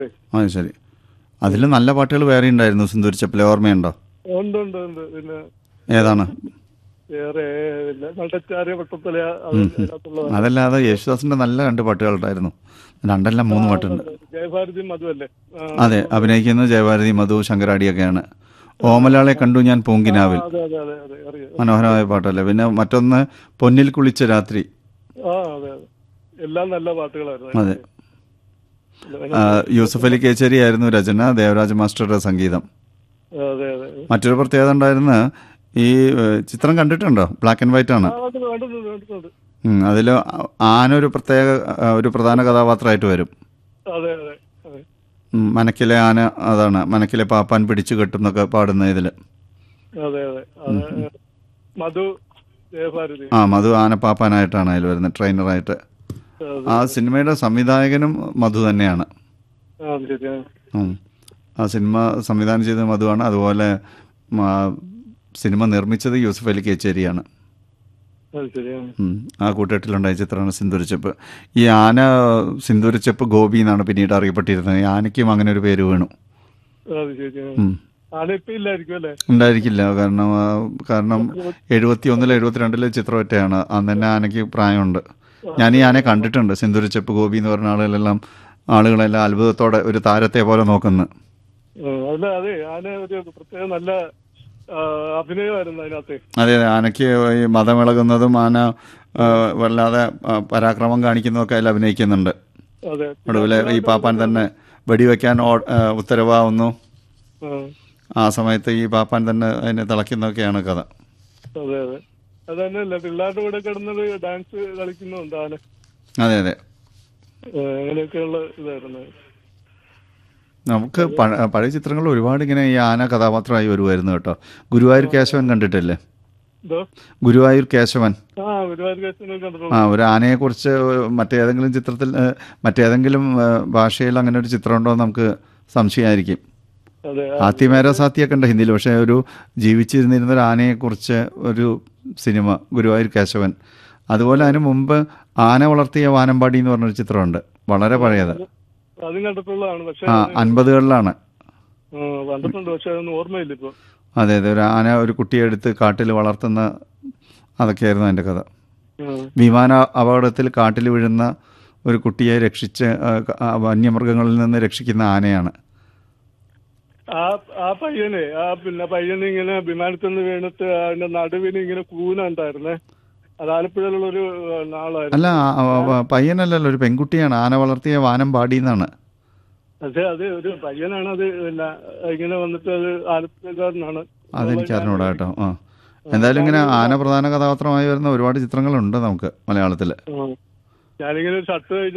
ആ ശരി അതിൽ നല്ല പാട്ടുകൾ വേറെ ഉണ്ടായിരുന്നു സിന്ദൂർ ചെപ്പിലെ ഓർമ്മയുണ്ടോ ഉണ്ട് ഉണ്ട് ഉണ്ട് പിന്നെ ഏതാണ് വേറെ പിന്നെ നട്ടച്ചാരിയ പട്ടത്തില അതിനകത്തുള്ളതാണ് അതല്ലാതെ യേശുദാസിന്റെ നല്ല രണ്ട് പാട്ടുകളുണ്ടായിരുന്നു രണ്ടല്ല മൂന്ന് പാട്ടുണ്ട് ജയഭാരതി മധുവല്ലേ ആ, അതെ അഭിനയിക്കുന്നത് ജയഭാരതി മധു ശങ്കരാടിയൊക്കെയാണ് ഓമലാളെ കണ്ടു ഞാൻ പൂങ്കിനാവിൽ അതെ അതെ അതെ അതെ അറിയാം മനോഹരമായ പാട്ടല്ലേ പിന്നെ മറ്റൊന്ന് പൊന്നിൽ കുളിച്ച രാത്രി ആ അതെ അതെ എല്ലാം നല്ല പാട്ടുകളായിരുന്നു അതെ ആ, യൂസഫ് അലി കേച്ചേരി ആയിരുന്നു രചന ദേവരാജ മാസ്റ്ററുടെ സംഗീതം അതെ അതെ മറ്റൊരു പ്രത്യേകത ഉണ്ടായിരുന്ന ഈ ഏഹ്, ചിത്രം കണ്ടിട്ടുണ്ടോ ബ്ലാക്ക് ആൻഡ് വൈറ്റ് ആണ് ആ, അത് കണ്ടിട്ടുണ്ട് കണ്ടിട്ടുണ്ട് അതിൽ ആന ഒരു പ്രത്യേക ആ, ഒരു പ്രധാന കഥാപാത്രമായിട്ട് വരും അതെ അതെ അതെ ഉം, മനക്കിലെ ആന അതാണ് മനക്കിലെ പാപ്പാൻ പിടിച്ചു കെട്ടും എന്നൊക്കെ പാടുന്ന ഇതിൽ അതെ അതെ അത് മധു ജയഭാരതി ആ മധു ആന പാപ്പാനായിട്ടാണ് അതിൽ വരുന്നത് ട്രെയിനറായിട്ട് അതെ. ആ സിനിമയുടെ സംവിധായകനും മധു തന്നെയാണ് ആ ശരി ആ. ഉം. ആ സിനിമ സംവിധാനം ചെയ്തത് മധുവാണ് അതുപോലെ ഉം, ആ സിനിമ നിർമ്മിച്ചത് യൂസഫ് അലി കേച്ചേരിയാണ് അത് ശരി ആ. ഉം. ആ കൂട്ടുകെട്ടിലുണ്ടായ ചിത്രമാണ് സിന്ദൂരച്ചെപ്പ് ഈ ആന സിന്ദൂരച്ചെപ്പ് ഗോപി എന്നാണ് പിന്നീട് അറിയപ്പെട്ടിരുന്നത് ഈ ആനയ്ക്കും അങ്ങനെ ഒരു പേര് വീണു അത് ശരി ആ. ഉം. ആന ഇപ്പൊ ഇല്ലായിരിക്കും അല്ലേ ഉണ്ടായിരിക്കില്ല കാരണം ആ, കാരണം എഴുപത്തി ഒന്നിൽ എഴുപത്തിരണ്ടിലെ ചിത്രമൊറ്റയാണ് അന്ന് തന്നെ ആനയ്ക്ക് പ്രായമുണ്ട് ഞാൻ ഈ ആനയെ കണ്ടിട്ടുണ്ട് സിന്ദൂരച്ചെപ്പ് ഗോപി എന്ന് പറഞ്ഞ ആളുകളെല്ലാം ആളുകളെല്ലാം അത്ഭുതത്തോടെ ഒരു താരത്തെ പോലെ നോക്കുന്നു ആ, അല്ല അതെ ആന ഒരു പ്രത്യേക നല്ല ആ, അഭിനയമായിരുന്നു അതിനകത്ത് അതെ അതെ ആനയ്ക്ക് ഈ മതമിളകുന്നതും ആന ആ, വല്ലാതെ ആ, പരാക്രമം കാണിക്കുന്നതൊക്കെ അതിൽ അഭിനയിക്കുന്നുണ്ട് അതെ ഒടുവിൽ ഈ പാപ്പാൻ തന്നെ വെടിവെക്കാൻ ഓ- ആ, ഉത്തരവാകുന്നു ആ, ആ സമയത്ത് ഈ പാപ്പാൻ തന്നെ അതിനെ തിളയ്ക്കുന്നതൊക്കെയാണ് കഥ അതെ അതെ അത് തന്നെയല്ല പിള്ളേരുടെ കൂടെ കിടന്നത് ഡാൻസ് കളിക്കുന്നുണ്ട് ആന അതെ അതെ ആ, അങ്ങനെയൊക്കെയുള്ള ഇതായിരുന്നു നമുക്ക് പഴ- പഴയ ചിത്രങ്ങളിൽ ഒരുപാട് ഇങ്ങനെ ഈ ആന കഥാപാത്രമായി വരുമായിരുന്നു കേട്ടോ ഗുരുവായൂർ കേശവൻ കണ്ടിട്ടില്ലേ എന്തോ ഗുരുവായൂർ കേശവൻ ആ ഒരുപാട് കേസിനെ കണ്ടിട്ടുണ്ട് ആ ഒരു ആനയെക്കുറിച്ച് മറ്റേതെങ്കിലും ചിത്രത്തിൽ ഏഹ്, മറ്റേതെങ്കിലും ഏഹ്, ഭാഷയിൽ അങ്ങനെ ഒരു ചിത്രം ഉണ്ടോ എന്ന് നമുക്ക് സംശയമായിരിക്കും അതെ ആത്യമേര സാത്തിയൊക്കെ ഉണ്ട് ഹിന്ദിയിൽ പക്ഷേ ഒരു ജീവിച്ചിരുന്നിരുന്ന ഒരു ആനയെക്കുറിച്ച് ഒരു സിനിമ ഗുരുവായൂർ കേശവൻ അതുപോലെ അതിന് മുമ്പ് ആന വളർത്തിയ വാനമ്പാടി എന്ന് പറഞ്ഞൊരു ചിത്രമുണ്ട് വളരെ പഴയത് അതും കണ്ടിട്ടുള്ളതാണ് പക്ഷെ ആ അൻപതുകളിലാണ് ആ, കണ്ടിട്ടുണ്ട് പക്ഷെ അതൊന്നും ഓർമ്മയില്ല ഇപ്പൊ അതെ അതെ ഒരു ആന ഒരു കുട്ടിയെ എടുത്ത് കാട്ടിൽ വളർത്തുന്ന അതൊക്കെയായിരുന്നു അതിൻ്റെ കഥ ആ, വിമാന അപകടത്തിൽ കാട്ടിൽ വീഴുന്ന ഒരു കുട്ടിയെ രക്ഷിച്ച് ആ, ആ വന്യമൃഗങ്ങളിൽ നിന്ന് രക്ഷിക്കുന്ന ആനയാണ് ആ ആ പയ്യനെ ആ പിന്നെ പയ്യന് ഇങ്ങനെ വിമാനത്തിൽ നിന്ന് വീണിട്ട് അതിന്റെ നടുവിന് ഇങ്ങനെ കൂന ഉണ്ടായിരുന്നേ അത് ആലപ്പുഴയിലുള്ള ഒരു ആളായിരുന്നു അല്ല ആ, ആ, ആ, പയ്യനല്ലല്ലോ ഒരു പെൺകുട്ടിയാണ് ആന വളർത്തിയ വാനം പാടി എന്നാണ് പക്ഷെ അത് ഒരു പയ്യനാണ് അത് പിന്നെ ഇങ്ങനെ വന്നിട്ട് അത് ആലപ്പുഴക്കാരനാണ് അതെനിക്ക് അറിഞ്ഞൂടാ കേട്ടോ ആ എന്തായാലും ഇങ്ങനെ ആന പ്രധാന കഥാപാത്രമായി വരുന്ന ഒരുപാട് ചിത്രങ്ങളുണ്ട് നമുക്ക് മലയാളത്തിൽ ആ. ഞാനിങ്ങനെ ഒരു ഷർട്ട്